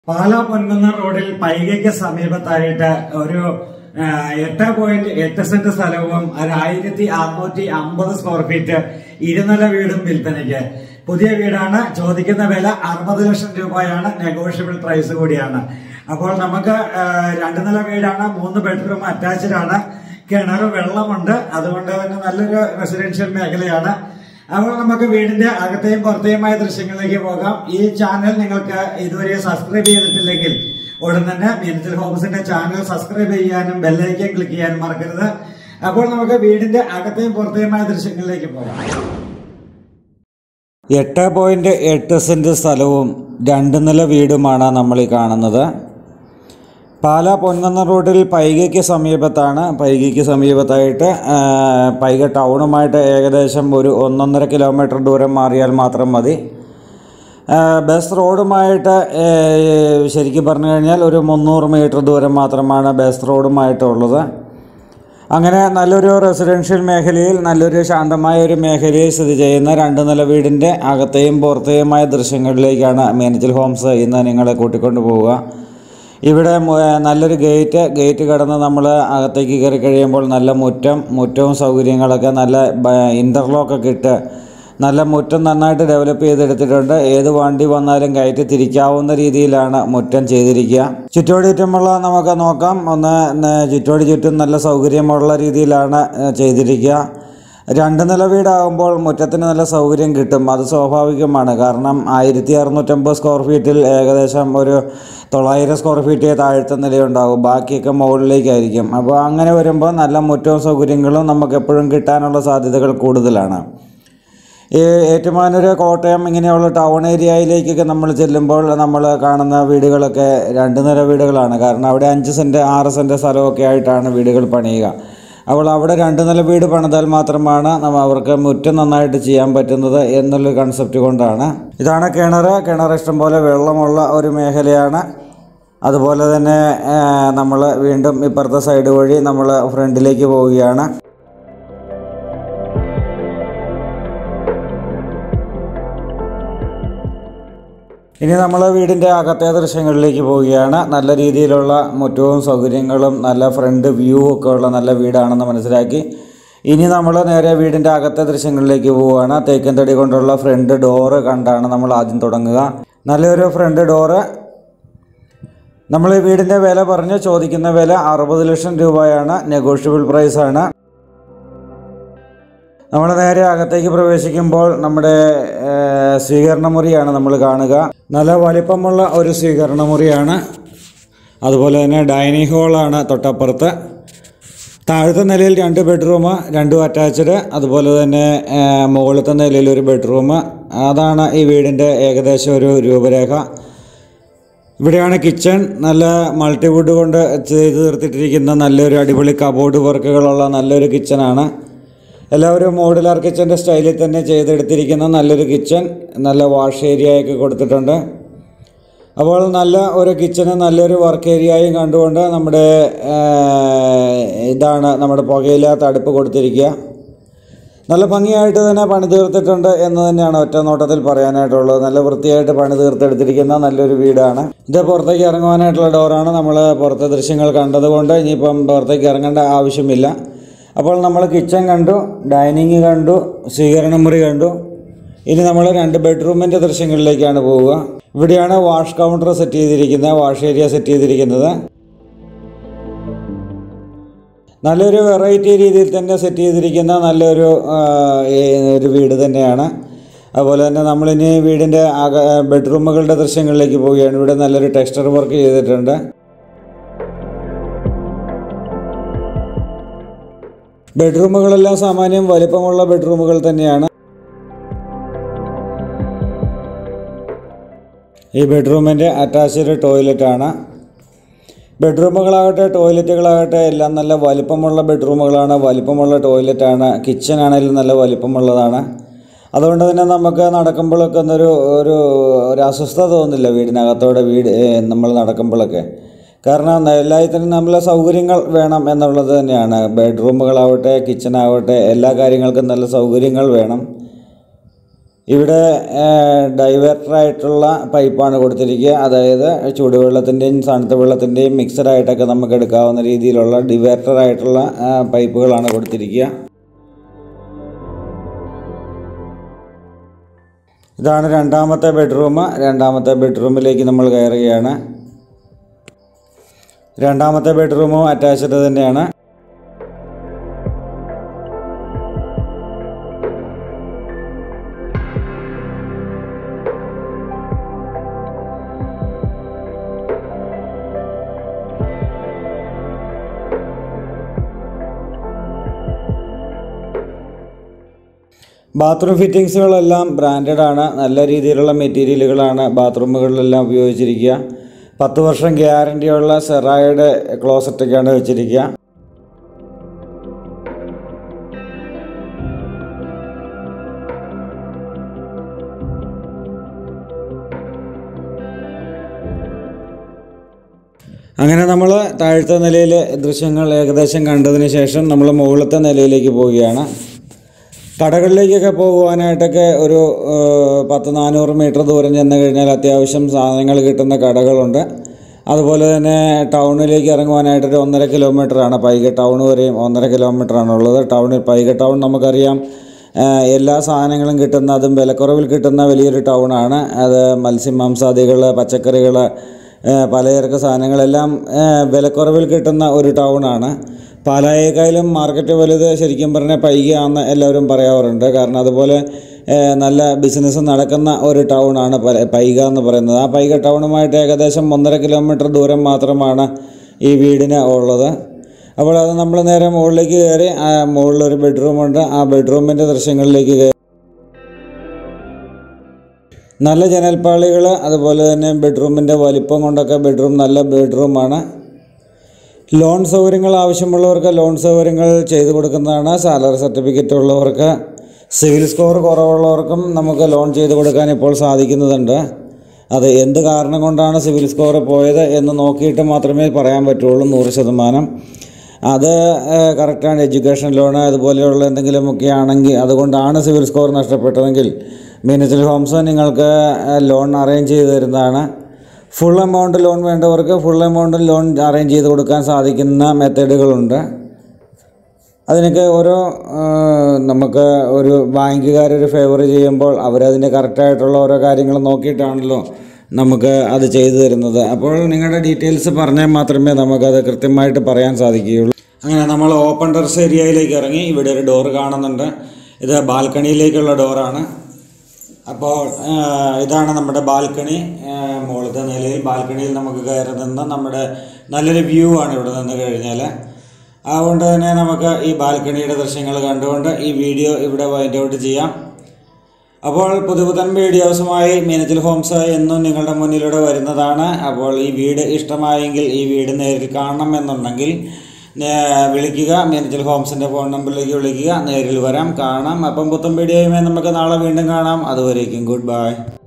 പാലാ പൊൻകുന്ന റോഡിൽ പൈകയ്ക്ക് സമീപത്തായിട്ട് ഒരു ആ, എട്ട് പോയിന്റ് എട്ട് സെന്റ് സ്ഥലവും ഒരു ആയിരത്തി അറുന്നൂറ്റി അമ്പത് സ്ക്വയർ ഫീറ്റ് ഇരുനില വീടും വിൽപ്പനയ്ക്ക് പുതിയ വീടാണ് ചോദിക്കുന്ന വില അറുപത് ലക്ഷം രൂപയാണ് നെഗോഷ്യബിൾ പ്രൈസ് കൂടിയാണ് അപ്പോൾ നമുക്ക് ആ, രണ്ട് നില വീടാണ് മൂന്ന് ബെഡ്റൂം അറ്റാച്ച്ഡ് ആണ് കിണർ വെള്ളമുണ്ട് അതുകൊണ്ട് തന്നെ നല്ലൊരു റെസിഡൻഷ്യൽ മേഖലയാണ് അപ്പോൾ നമുക്ക് വീടിന്റെ അകത്തെയും പുറത്തെയുമായ ദൃശ്യങ്ങളിലേക്ക് പോകാം ഈ ചാനൽ നിങ്ങൾക്ക് ഇതുവരെ സബ്സ്ക്രൈബ് ചെയ്തിട്ടില്ലെങ്കിൽ ഉടൻ തന്നെ മീനത്തിൽ ഹോംസിന്റെ ചാനൽ സബ്സ്ക്രൈബ് ചെയ്യാനും ബെല്ലൈക്കൻ ക്ലിക്ക് ചെയ്യാനും മറക്കരുത് അപ്പോൾ നമുക്ക് വീടിന്റെ അകത്തെയും പുറത്തെയുമായ ദൃശ്യങ്ങളിലേക്ക് പോകാം എട്ട് പോയിന്റ് എട്ട് സെന്റ് സ്ഥലവും രണ്ട് നില വീടുമാണ് നമ്മൾ ഈ കാണുന്നത് പാലാ പൊൻകുന്ന റോഡിൽ പൈകയ്ക്ക് സമീപത്താണ് പൈകയ്ക്ക് സമീപത്തായിട്ട് ആ, പൈക ടൗണുമായിട്ട് ഏകദേശം ഒരു ഒന്നൊന്നര കിലോമീറ്റർ ദൂരം മാറിയാൽ മാത്രം മതി ആ, ബസ് റോഡുമായിട്ട് ഏ, ശരിക്കും പറഞ്ഞു കഴിഞ്ഞാൽ ഒരു മുന്നൂറ് മീറ്റർ ദൂരം മാത്രമാണ് ബസ് റോഡുമായിട്ടുള്ളത് അങ്ങനെ നല്ലൊരു റെസിഡൻഷ്യൽ മേഖലയിൽ നല്ലൊരു ശാന്തമായ ഒരു മേഖലയിൽ സ്ഥിതി ചെയ്യുന്ന രണ്ട് നില വീടിൻ്റെ അകത്തെയും പുറത്തെയുമായ ദൃശ്യങ്ങളിലേക്കാണ് മീനച്ചിൽ ഹോംസ് ഇന്ന് നിങ്ങളെ കൂട്ടിക്കൊണ്ടു പോവുക ഇവിടെ മു- ഏ, നല്ലൊരു ഗേറ്റ് ഗേറ്റ് കടന്ന് നമ്മൾ അകത്തേക്ക് കയറി കഴിയുമ്പോൾ നല്ല മുറ്റം മുറ്റവും സൗകര്യങ്ങളൊക്കെ നല്ല ഇൻ്റർലോക്കൊക്കെ ഇട്ട് നല്ല മുറ്റം നന്നായിട്ട് ഡെവലപ്പ് ചെയ്തെടുത്തിട്ടുണ്ട് ഏത് വണ്ടി വന്നാലും കയറ്റി തിരിക്കാവുന്ന രീതിയിലാണ് മുറ്റം ചെയ്തിരിക്കുക ചുറ്റോടി ചുറ്റുമുള്ള നമുക്ക് നോക്കാം ഒന്ന് ന- ചുറ്റോടി ചുറ്റും നല്ല സൗകര്യമുള്ള രീതിയിലാണ് ഏ, ചെയ്തിരിക്കുക രണ്ട് നില വീടാകുമ്പോൾ മുറ്റത്തിന് നല്ല സൗകര്യം കിട്ടും അത് സ്വാഭാവികമാണ് കാരണം ആയിരത്തി അറുന്നൂറ്റമ്പത് സ്ക്വയർ ഫീറ്റിൽ ഏകദേശം ഒരു തൊള്ളായിരം സ്ക്വയർ ഫീറ്റേ താഴത്തെ നിലയുണ്ടാകും ബാക്കിയൊക്കെ മുകളിലേക്കായിരിക്കും അപ്പോൾ അങ്ങനെ വരുമ്പോൾ നല്ല മുറ്റവും സൗകര്യങ്ങളും നമുക്ക് എപ്പോഴും കിട്ടാനുള്ള സാധ്യതകൾ കൂടുതലാണ് ഈ ഏറ്റുമാനൂർ കോട്ടയം ഇങ്ങനെയുള്ള ടൗൺ ഏരിയയിലേക്കൊക്കെ നമ്മൾ ചെല്ലുമ്പോൾ നമ്മൾ കാണുന്ന വീടുകളൊക്കെ രണ്ട് നില വീടുകളാണ് കാരണം അവിടെ അഞ്ച് സെൻറ്റ് ആറ് സെൻറ്റ് സ്ഥലമൊക്കെ ആയിട്ടാണ് വീടുകൾ പണിയുക അപ്പോൾ അവിടെ രണ്ട് നില വീട് പണിതാൽ മാത്രമാണ് നമ്മ അവർക്ക് മുറ്റം നന്നായിട്ട് ചെയ്യാൻ പറ്റുന്നത് എന്നുള്ളൊരു കൺസെപ്റ്റ് കൊണ്ടാണ് ഇതാണ് കിണർ കിണർ ഇഷ്ടംപോലെ വെള്ളമുള്ള ഒരു മേഖലയാണ് അതുപോലെ തന്നെ നമ്മൾ വീണ്ടും ഇപ്പുറത്തെ സൈഡ് വഴി നമ്മൾ ഫ്രണ്ടിലേക്ക് പോവുകയാണ് ഇനി നമ്മൾ വീടിൻ്റെ അകത്തെ ദൃശ്യങ്ങളിലേക്ക് പോവുകയാണ് നല്ല രീതിയിലുള്ള മുറ്റവും സൗകര്യങ്ങളും നല്ല ഫ്രണ്ട് വ്യൂ ഒക്കെ ഉള്ള നല്ല വീടാണെന്ന് മനസ്സിലാക്കി ഇനി നമ്മൾ നേരെ വീടിൻ്റെ അകത്തെ ദൃശ്യങ്ങളിലേക്ക് പോവുകയാണ് തേക്കൻ തടി കൊണ്ടുള്ള ഫ്രണ്ട് ഡോറ് കണ്ടാണ് നമ്മൾ ആദ്യം തുടങ്ങുക നല്ലൊരു ഫ്രണ്ട് ഡോറ് നമ്മൾ ഈ വീടിൻ്റെ വില പറഞ്ഞ് ചോദിക്കുന്ന വില അറുപത് ലക്ഷം രൂപയാണ് നെഗോഷ്യബിൾ പ്രൈസാണ് നമ്മൾ നേരെ അകത്തേക്ക് പ്രവേശിക്കുമ്പോൾ നമ്മുടെ ഏഹ്, സ്വീകരണ മുറിയാണ് നമ്മൾ കാണുക നല്ല വലിപ്പമുള്ള ഒരു സ്വീകരണ മുറിയാണ് അതുപോലെ തന്നെ ഡൈനിങ് ഹാളാണ് തൊട്ടപ്പുറത്ത് താഴത്തെ നിലയിൽ രണ്ട് ബെഡ്റൂം രണ്ടും അറ്റാച്ച്ഡ് അതുപോലെ തന്നെ ഏഹ്, മുകളിലത്തെ നിലയിൽ ഒരു ബെഡ്റൂം അതാണ് ഈ വീടിൻ്റെ ഏകദേശം ഒരു രൂപരേഖ ഇവിടെയാണ് കിച്ചൺ നല്ല മൾട്ടിവുഡ് കൊണ്ട് ചെയ്ത് തീർത്തിട്ടിരിക്കുന്ന നല്ലൊരു അടിപൊളി കബോർഡ് വർക്കുകളുള്ള നല്ലൊരു കിച്ചണാണ് എല്ലാവരും മോഡുലാർ കിച്ചൻ്റെ സ്റ്റൈലിൽ തന്നെ ചെയ്തെടുത്തിരിക്കുന്ന നല്ലൊരു കിച്ചൺ നല്ല വാഷ് ഏരിയയൊക്കെ കൊടുത്തിട്ടുണ്ട് അപ്പോൾ നല്ല ഒരു കിച്ചണ് നല്ലൊരു വർക്ക് ഏരിയയും കണ്ടുകൊണ്ട് നമ്മുടെ ആ, ഇതാണ് നമ്മുടെ പുകയില്ലാത്ത അടുപ്പ് കൊടുത്തിരിക്കുക നല്ല ഭംഗിയായിട്ട് തന്നെ പണി തീർത്തിട്ടുണ്ട് എന്ന് തന്നെയാണ് ഒറ്റ നോട്ടത്തിൽ പറയാനായിട്ടുള്ളത് നല്ല വൃത്തിയായിട്ട് പണി തീർത്തെടുത്തിരിക്കുന്ന നല്ലൊരു വീടാണ് ഇത് പുറത്തേക്ക് ഇറങ്ങുവാനായിട്ടുള്ള ഡോറാണ് നമ്മൾ പുറത്തെ ദൃശ്യങ്ങൾ കണ്ടതുകൊണ്ട് ഇനിയിപ്പം പുറത്തേക്ക് ഇറങ്ങേണ്ട ആവശ്യമില്ല അപ്പോൾ നമ്മൾ കിച്ചൺ കണ്ടു ഡൈനിങ് കണ്ടു സ്വീകരണ മുറി കണ്ടു ഇനി നമ്മൾ രണ്ട് ബെഡ്റൂമിൻ്റെ ദൃശ്യങ്ങളിലേക്കാണ് പോവുക ഇവിടെയാണ് വാഷ് കൗണ്ടർ സെറ്റ് ചെയ്തിരിക്കുന്നത് വാഷ് ഏരിയ സെറ്റ് ചെയ്തിരിക്കുന്നത് നല്ലൊരു വെറൈറ്റി രീതിയിൽ തന്നെ സെറ്റ് ചെയ്തിരിക്കുന്ന നല്ലൊരു ആ, ഏ- ഒരു വീട് തന്നെയാണ് അതുപോലെ തന്നെ നമ്മളിനി വീടിൻ്റെ അക ബെഡ്റൂമുകളുടെ ദൃശ്യങ്ങളിലേക്ക് പോവുകയാണ് ഇവിടെ നല്ലൊരു ടെക്സ്ചർ വർക്ക് ചെയ്തിട്ടുണ്ട് ബെഡ്റൂമുകളെല്ലാം സാമാന്യം വലിപ്പമുള്ള ബെഡ്റൂമുകൾ തന്നെയാണ് ഈ ബെഡ്റൂമിൻ്റെ അറ്റാച്ച്ഡ് ടോയ്ലറ്റാണ് ബെഡ്റൂമുകളാകട്ടെ ടോയ്ലറ്റുകളാകട്ടെ എല്ലാം നല്ല വലിപ്പമുള്ള ബെഡ്റൂമുകളാണ് വലിപ്പമുള്ള ടോയ്ലറ്റാണ് കിച്ചൺ ആണെങ്കിലും നല്ല വലിപ്പമുള്ളതാണ് അതുകൊണ്ട് തന്നെ നമുക്ക് നടക്കുമ്പോഴൊക്കെ ഒന്നൊരു ഒരു ഒരു അസ്വസ്ഥത തോന്നില്ല വീടിനകത്തോടെ വീട് ഏ, നമ്മൾ നടക്കുമ്പോഴൊക്കെ കാരണം എല്ലാത്തിനും നമ്മളെ സൗകര്യങ്ങൾ വേണം എന്നുള്ളത് തന്നെയാണ് ബെഡ്റൂമുകളാവട്ടെ കിച്ചണാവട്ടെ എല്ലാ കാര്യങ്ങൾക്കും നല്ല സൗകര്യങ്ങൾ വേണം ഇവിടെ ഡൈവേർട്ടറായിട്ടുള്ള പൈപ്പാണ് കൊടുത്തിരിക്കുക അതായത് ചൂടുവെള്ളത്തിൻ്റെയും തണുത്ത വെള്ളത്തിൻ്റെയും മിക്സഡായിട്ടൊക്കെ നമുക്ക് എടുക്കാവുന്ന രീതിയിലുള്ള ഡിവേർട്ടറായിട്ടുള്ള പൈപ്പുകളാണ് കൊടുത്തിരിക്കുക ഇതാണ് രണ്ടാമത്തെ ബെഡ്റൂം രണ്ടാമത്തെ ബെഡ്റൂമിലേക്ക് നമ്മൾ കയറുകയാണ് രണ്ടാമത്തെ ബെഡ്റൂമും അറ്റാച്ച്ഡ് തന്നെയാണ് ബാത്റൂം ഫിറ്റിങ്സുകളെല്ലാം ബ്രാൻഡഡ് ആണ് നല്ല രീതിയിലുള്ള മെറ്റീരിയലുകളാണ് ബാത്റൂമുകളിലെല്ലാം ഉപയോഗിച്ചിരിക്കുക പത്ത് വർഷം ഗ്യാരണ്ടിയുള്ള സെറായുടെ ക്ലോസറ്റൊക്കെയാണ് വെച്ചിരിക്കുക അങ്ങനെ നമ്മൾ താഴത്തെ നിലയിലെ ദൃശ്യങ്ങൾ ഏകദേശം കണ്ടതിന് ശേഷം നമ്മൾ മുകളിലത്തെ നിലയിലേക്ക് പോവുകയാണ് കടകളിലേക്കൊക്കെ പോകുവാനായിട്ടൊക്കെ ഒരു ഏഹ്, പത്ത് നാനൂറ് മീറ്റർ ദൂരം ചെന്ന് കഴിഞ്ഞാൽ അത്യാവശ്യം സാധനങ്ങൾ കിട്ടുന്ന കടകളുണ്ട് അതുപോലെ തന്നെ ടൗണിലേക്ക് ഇറങ്ങുവാനായിട്ടൊരു ഒന്നര കിലോമീറ്ററാണ് പൈക ടൗൺ വരെയും ഒന്നര കിലോമീറ്ററാണ് ഉള്ളത് ടൗണിൽ പൈക ടൗൺ നമുക്കറിയാം ഏഹ്, എല്ലാ സാധനങ്ങളും കിട്ടുന്ന അതും വിലക്കുറവിൽ കിട്ടുന്ന വലിയൊരു ടൗണാണ് അത് മത്സ്യമാംസാദികൾ പച്ചക്കറികൾ ഏഹ്, പലചരക്ക് സാധനങ്ങളെല്ലാം ഏഹ്, വിലക്കുറവിൽ കിട്ടുന്ന ഒരു ടൗണാണ് പാലായേക്കാളും മാർക്കറ്റ് വലുത് ശരിക്കും പറഞ്ഞാൽ പൈകയാണെന്ന് എല്ലാവരും പറയാറുണ്ട് കാരണം അതുപോലെ ഏഹ്, നല്ല ബിസിനസ് നടക്കുന്ന ഒരു ടൗണാണ് പല- പൈക എന്ന് പറയുന്നത് ആ പൈക ടൗണുമായിട്ട് ഏകദേശം ഒന്നര കിലോമീറ്റർ ദൂരം മാത്രമാണ് ഈ വീടിന് ഉള്ളത് അപ്പോൾ അത് നമ്മൾ നേരെ മുകളിലേക്ക് കയറി ആ മുകളിലൊരു ബെഡ്റൂമുണ്ട് ആ ബെഡ്റൂമിൻ്റെ ദൃശ്യങ്ങളിലേക്ക് കയറി നല്ല ജനൽപ്പാളികൾ അതുപോലെ തന്നെ ബെഡ്റൂമിൻ്റെ വലിപ്പം കൊണ്ടൊക്കെ ബെഡ്റൂം നല്ല ബെഡ്റൂമാണ് ലോൺ സൗകര്യങ്ങൾ ആവശ്യമുള്ളവർക്ക് ലോൺ സൗകര്യങ്ങൾ ചെയ്തു കൊടുക്കുന്നതാണ് സാലറി സർട്ടിഫിക്കറ്റ് ഉള്ളവർക്ക് സിവിൽ സ്കോർ കുറവുള്ളവർക്കും നമുക്ക് ലോൺ ചെയ്തു കൊടുക്കാൻ ഇപ്പോൾ സാധിക്കുന്നതുണ്ട് അത് എന്ത് കാരണം കൊണ്ടാണ് സിവിൽ സ്കോർ പോയത് എന്ന് നോക്കിയിട്ട് മാത്രമേ പറയാൻ പറ്റുള്ളൂ നൂറ് ശതമാനം അത് ഏഹ്, കറക്റ്റാണ് എഡ്യൂക്കേഷൻ ലോൺ അതുപോലെയുള്ള എന്തെങ്കിലുമൊക്കെ ആണെങ്കിൽ അതുകൊണ്ടാണ് സിവിൽ സ്കോർ നഷ്ടപ്പെട്ടതെങ്കിൽ മീനച്ചൽ ഹോംസ് നിങ്ങൾക്ക് ഏഹ്, ലോൺ അറേഞ്ച് ചെയ്ത് തരുന്നതാണ് ഫുൾ എമൗണ്ട് ലോൺ വേണ്ടവർക്ക് ഫുൾ എമൗണ്ട് ലോൺ അറേഞ്ച് ചെയ്ത് കൊടുക്കാൻ സാധിക്കുന്ന മെത്തേഡുകളുണ്ട് അതിനൊക്കെ ഓരോ ആ, നമുക്ക് ഒരു ബാങ്കുകാരൊരു ഫേവർ ചെയ്യുമ്പോൾ അവരതിൻ്റെ കറക്റ്റായിട്ടുള്ള ഓരോ കാര്യങ്ങൾ നോക്കിയിട്ടാണല്ലോ നമുക്ക് അത് ചെയ്തു തരുന്നത് അപ്പോൾ നിങ്ങളുടെ ഡീറ്റെയിൽസ് പറഞ്ഞാൽ മാത്രമേ നമുക്കത് കൃത്യമായിട്ട് പറയാൻ സാധിക്കുകയുള്ളൂ അങ്ങനെ നമ്മൾ ഓപ്പൺ ടെറസ് ഏരിയയിലേക്ക് ഇറങ്ങി ഇവിടെ ഒരു ഡോർ കാണുന്നുണ്ട് ഇത് ബാൽക്കണിയിലേക്കുള്ള ഡോറാണ് അപ്പോൾ ആ, ഇതാണ് നമ്മുടെ ബാൽക്കണി ആ, മുകളിലത്തെ നിലയിൽ ബാൽക്കണിയിൽ നമുക്ക് കയറി നിന്ന് നമ്മുടെ നല്ലൊരു വ്യൂ ആണ് ഇവിടെ നിന്ന് കഴിഞ്ഞാൽ അതുകൊണ്ട് തന്നെ നമുക്ക് ഈ ബാൽക്കണിയുടെ ദൃശ്യങ്ങൾ കണ്ടുകൊണ്ട് ഈ വീഡിയോ ഇവിടെ വൈൻഡ് ഔട്ട് ചെയ്യാം അപ്പോൾ പുതുപുതൻ വീഡിയോസുമായി മീനച്ചിൽ ഹോംസ് എന്നും നിങ്ങളുടെ മുന്നിലൂടെ വരുന്നതാണ് അപ്പോൾ ഈ വീട് ഇഷ്ടമായെങ്കിൽ ഈ വീട് നേരിൽ കാണണം എന്നുണ്ടെങ്കിൽ നേ- വിളിക്കുക മീനച്ചിൽ ഹോംസിൻ്റെ ഫോൺ നമ്പറിലേക്ക് വിളിക്കുക നേരിൽ വരാം കാണാം അപ്പം പുത്തൻ വീഡിയോയുമായി നമുക്ക് നാളെ വീണ്ടും കാണാം അതുവരേക്കും ഗുഡ് ബൈ